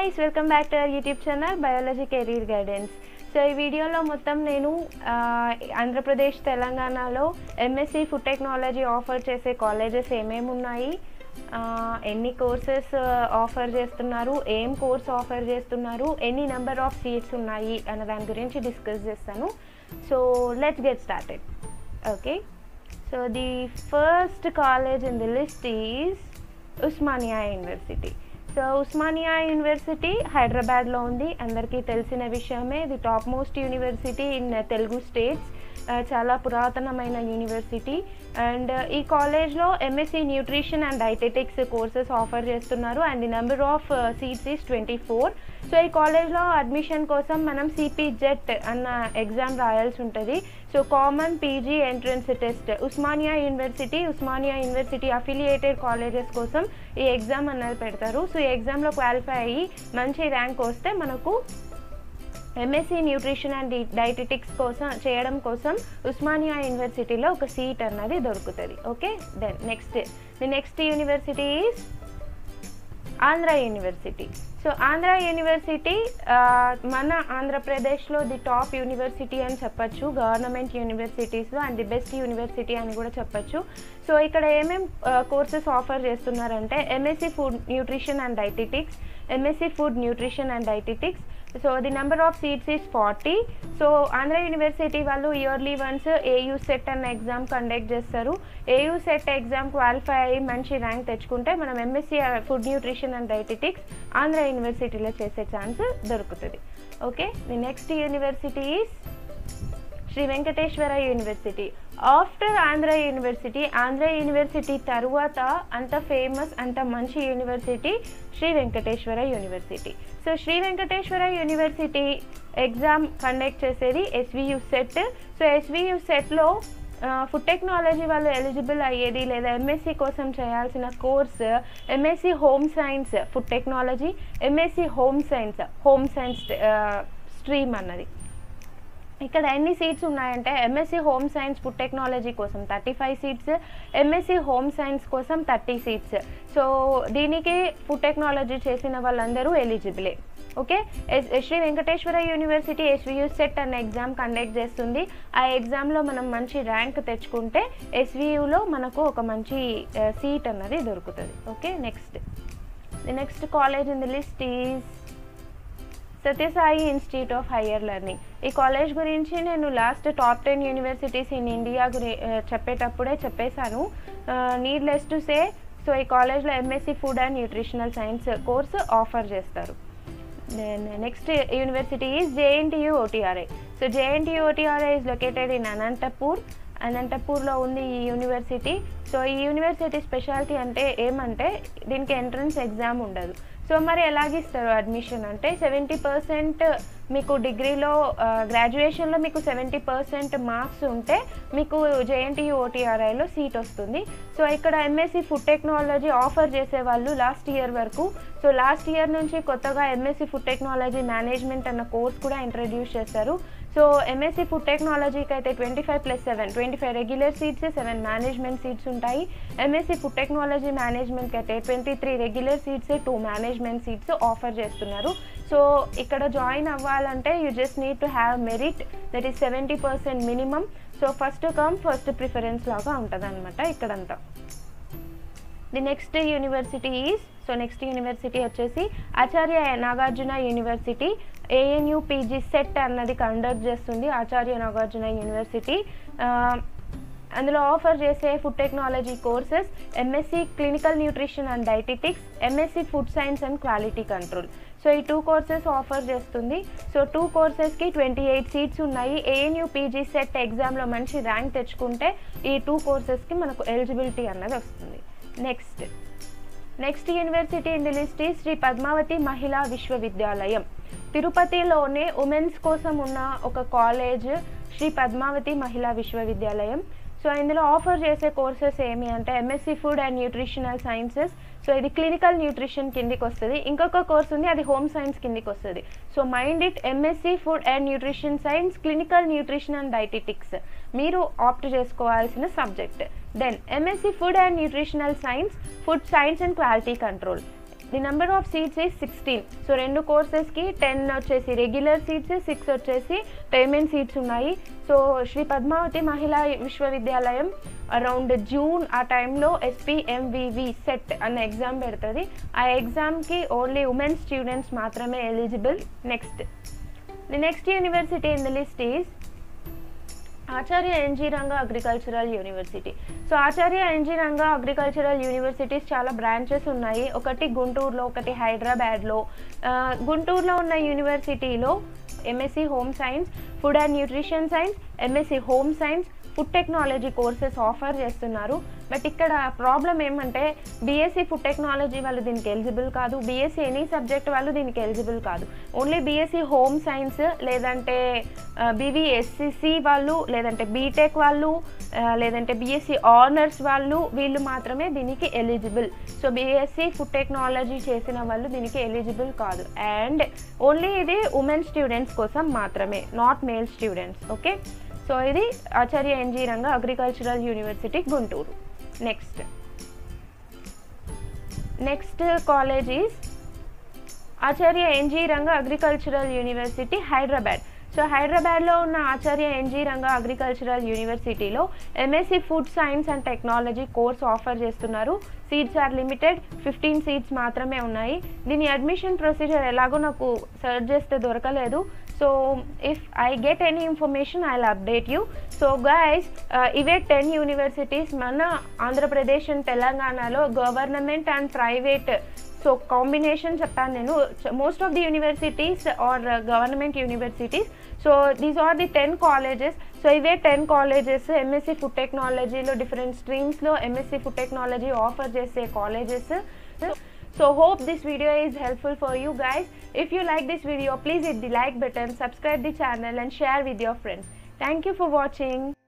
Guys welcome back to our YouTube channel biology career guidance so ఈ వీడియోలో మొత్తం నేను ఆ, ఆంధ్రప్రదేశ్ తెలంగాణలో ఎంఎస్సి ఫుడ్ టెక్నాలజీ ఆఫర్ చేసే కాలేజెస్ ఏమేమి ఉన్నాయి ఆ, ఎన్ని కోర్సెస్ ఆఫర్ చేస్తున్నారు ఏం కోర్స్ ఆఫర్ చేస్తున్నారు ఎన్ని నెంబర్ ఆఫ్ సీట్స్ ఉన్నాయి అన్న దాని గురించి డిస్కస్ చేస్తాను so let's get started okay so the first college in the list is Osmania university so Osmania university హైదరాబాద్లో ఉంది అందరికీ తెలిసిన విషయమే the top most university in Telugu states చాలా పురాతనమైన యూనివర్సిటీ అండ్ ఈ కాలేజ్లో MSc nutrition and dietetics courses offer చేస్తున్నారు and the number of seats is twenty four so ఈ కాలేజ్లో అడ్మిషన్ కోసం మనం సిపి జెట్ అన్న ఎగ్జామ్ రాయాల్సి ఉంటుంది so common PG entrance test Osmania university Osmania university affiliated colleges కోసం ఈ ఎగ్జామ్ అన్నది పెడతారు సో ఈ ఎగ్జామ్లో క్వాలిఫై అయ్యి మంచి ర్యాంక్ వస్తే మనకు ఎంఎస్సి న్యూట్రిషన్ అండ్ డైటెటిక్స్ కోసం చేయడం కోసం ఉస్మానియా యూనివర్సిటీలో ఒక సీట్ అన్నది దొరుకుతుంది okay then next the next university is Andhra university so Andhra university ఆ, మన ఆంధ్రప్రదేశ్లో ది టాప్ యూనివర్సిటీ అని చెప్పచ్చు గవర్నమెంట్ యూనివర్సిటీస్లో అండ్ ది బెస్ట్ యూనివర్సిటీ అని కూడా చెప్పచ్చు సో ఇక్కడ ఏమేం కోర్సెస్ ఆఫర్ చేస్తున్నారంటే MSc food nutrition and dietetics MSc food nutrition and dietetics so the number of seats is forty so Andhra university వాళ్ళు ఇయర్లీ వన్స్ ఏయూ సెట్ అన్న exam conduct చేస్తారు AU set exam qualify అయ్యి మంచి rank తెచ్చుకుంటే మనం MSc food nutrition and dietetics Andhra యూనివర్సిటీలో చేసే chance దొరుకుతుంది okay the next university is Shri Venkateswara university after Andhra university Andhra university తరువాత అంత ఫేమస్ అంత మంచి university Shri Venkateswara university so Shri Venkateswara university exam conduct చేసేది ఎస్వియు సెట్ సో ఎస్వియు సెట్లో ఫుడ్ టెక్నాలజీ వాళ్ళు ఎలిజిబుల్ అయ్యేది లేదా ఎంఎస్సి కోసం చేయాల్సిన course MSc home science food technology MSc home science home science stream అన్నది ఇక్కడ ఎన్ని సీట్స్ ఉన్నాయంటే MSc home science food technology కోసం thirty five seats MSc home science కోసం థర్టీ సీట్స్ సో దీనికి ఫుడ్ టెక్నాలజీ చేసిన వాళ్ళందరూ ఎలిజిబులే okay yes Shri Venkateswara university SVU CET అనే ఎగ్జామ్ కండక్ట్ చేస్తుంది ఆ ఎగ్జామ్లో మనం మంచి ర్యాంక్ తెచ్చుకుంటే ఎస్వియులో మనకు ఒక మంచి సీట్ అన్నది దొరుకుతుంది okay next the next college in the list is Sathya Sai institute of higher learning ఈ కాలేజ్ గురించి నేను last top ten universities in India గురి ఆ, చెప్పేటప్పుడే చెప్పేశాను నీడ్లెస్ టు సే సో ఈ కాలేజ్లో MSc food and nutritional science course offer చేస్తారు then next university is JNTU OTRI so JNTU OTRI is located in Anantapur అనంతపూర్లో ఉంది ఈ యూనివర్సిటీ సో ఈ యూనివర్సిటీ స్పెషాలిటీ అంటే ఏమంటే దీనికి ఎంట్రన్స్ ఎగ్జామ్ ఉండదు సో మరి ఎలాగిస్తారు అడ్మిషన్ అంటే సెవెంటీ పర్సెంట్ మీకు డిగ్రీలో గ్రాడ్యుయేషన్లో మీకు సెవెంటీ పర్సెంట్ మార్క్స్ ఉంటే మీకు జేఎన్టీయూ ఓటీఆర్ఐలో సీట్ వస్తుంది సో ఇక్కడ ఎంఎస్సి ఫుడ్ టెక్నాలజీ ఆఫర్ చేసే వాళ్ళు లాస్ట్ ఇయర్ వరకు సో లాస్ట్ ఇయర్ నుంచి కొత్తగా ఎంఎస్సి ఫుడ్ టెక్నాలజీ మేనేజ్మెంట్ అన్న కోర్స్ కూడా ఇంట్రడ్యూస్ చేస్తారు సో ఎంఎస్సి ఫుడ్ టెక్నాలజీకి అయితే twenty five plus seven twenty five regular seats seven management seats ఉంటాయి ఎంఎస్సి ఫుడ్ టెక్నాలజీ మేనేజ్మెంట్కి అయితే twenty three regular seats two management seats offer చేస్తున్నారు so ఇక్కడ జాయిన్ అవ్వాలంటే you just need to have merit that is seventy percent minimum so first come first preference లాగా ఉంటుంది అనమాట ఇక్కడంతా the next university is so next university వచ్చేసి Acharya Nagarjuna university ANU PG CET అన్నది conduct చేస్తుంది ఆచార్య నాగార్జున యూనివర్సిటీ ఆ, అందులో ఆఫర్ చేసే food technology courses MSc clinical nutrition and dietetics MSc food science and quality control so ఈ టూ కోర్సెస్ ఆఫర్ చేస్తుంది so two కోర్సెస్కి twenty eight seats ఉన్నాయి ఏఎన్యూ పీజీ సెట్ ఎగ్జామ్లో మంచి ర్యాంక్ తెచ్చుకుంటే ఈ టూ కోర్సెస్కి మనకు ఎలిజిబిలిటీ అన్నది వస్తుంది next next university in the list ఈ శ్రీ పద్మావతి మహిళా విశ్వవిద్యాలయం తిరుపతిలోనే ఉమెన్స్ కోసం ఉన్న ఒక కాలేజ్ శ్రీ పద్మావతి మహిళా విశ్వవిద్యాలయం సో ఇందులో ఆఫర్ చేసే కోర్సెస్ ఏమి అంటే MSc food and nutritional sciences so ఇది క్లినికల్ న్యూట్రిషన్ కిందికి వస్తుంది ఇంకొక కోర్స్ ఉంది అది హోమ్ సైన్స్ కిందికి వస్తుంది so mind it MSc food and nutrition science clinical nutrition and dietetics మీరు ఆప్ట్ చేసుకోవాల్సిన subject then MSc food and nutritional science food science and quality control the number of seats is sixteen so రెండు కోర్సెస్కి ten వచ్చేసి regular seats six వచ్చేసి payment seats ఉన్నాయి so Shri Padmavati Mahila Vishwavidyalayam around June ఆ టైంలో SPMVV set అన్న exam పెడుతుంది ఆ ఎగ్జామ్కి ఓన్లీ ఉమెన్ స్టూడెంట్స్ మాత్రమే eligible next the next university in the list is Acharya NG Ranga agricultural university so Acharya NG Ranga agricultural universities చాలా బ్రాంచెస్ ఉన్నాయి ఒకటి గుంటూరులో ఒకటి హైదరాబాద్లో ఆ, గుంటూరులో ఉన్న యూనివర్సిటీలో MSc home science food and nutrition science MSc home science food technology courses offer చేస్తున్నారు బట్ ఇక్కడ ప్రాబ్లం ఏమంటే బీఎస్సీ ఫుడ్ టెక్నాలజీ వాళ్ళు దీనికి ఎలిజిబుల్ కాదు బీఎస్సీ ఎనీ సబ్జెక్ట్ వాళ్ళు దీనికి ఎలిజిబుల్ కాదు ఓన్లీ బీఎస్సీ హోమ్ సైన్స్ లేదంటే బీవీఎస్సిసి వాళ్ళు లేదంటే బీటెక్ వాళ్ళు ఆ, లేదంటే బీఎస్సీ ఆనర్స్ వాళ్ళు వీళ్ళు మాత్రమే దీనికి eligible so BSc food technology చేసిన వాళ్ళు దీనికి ఎలిజిబుల్ కాదు అండ్ ఓన్లీ ఇది ఉమెన్ స్టూడెంట్స్ కోసం మాత్రమే not male students okay so ఇది Acharya NG Ranga agricultural university Guntur next next college is Acharya NG Ranga agricultural university Hyderabad so హైదరాబాద్లో ఉన్న ఆచార్య ఎన్జీ రంగా అగ్రికల్చరల్ యూనివర్సిటీలో MSc food science and technology course offer చేస్తున్నారు seats are limited fifteen seats మాత్రమే ఉన్నాయి దీని అడ్మిషన్ ప్రొసీజర్ ఎలాగో నాకు సర్చ్ చేస్తే దొరకలేదు so if I get any information I update you so guys ఇవే టెన్ యూనివర్సిటీస్ మన ఆంధ్రప్రదేశ్ అండ్ తెలంగాణలో government and private so combination చెప్పాను నేను most of the universities are government universities so these are the ten colleges so ఇవే ten colleges MSc food టెక్నాలజీలో different స్ట్రీమ్స్లో MSc food technology offer చేసే colleges So hope this video is helpful for you guys. If you like this video, please hit the like button, subscribe the channel and share with your friends. Thank you for watching.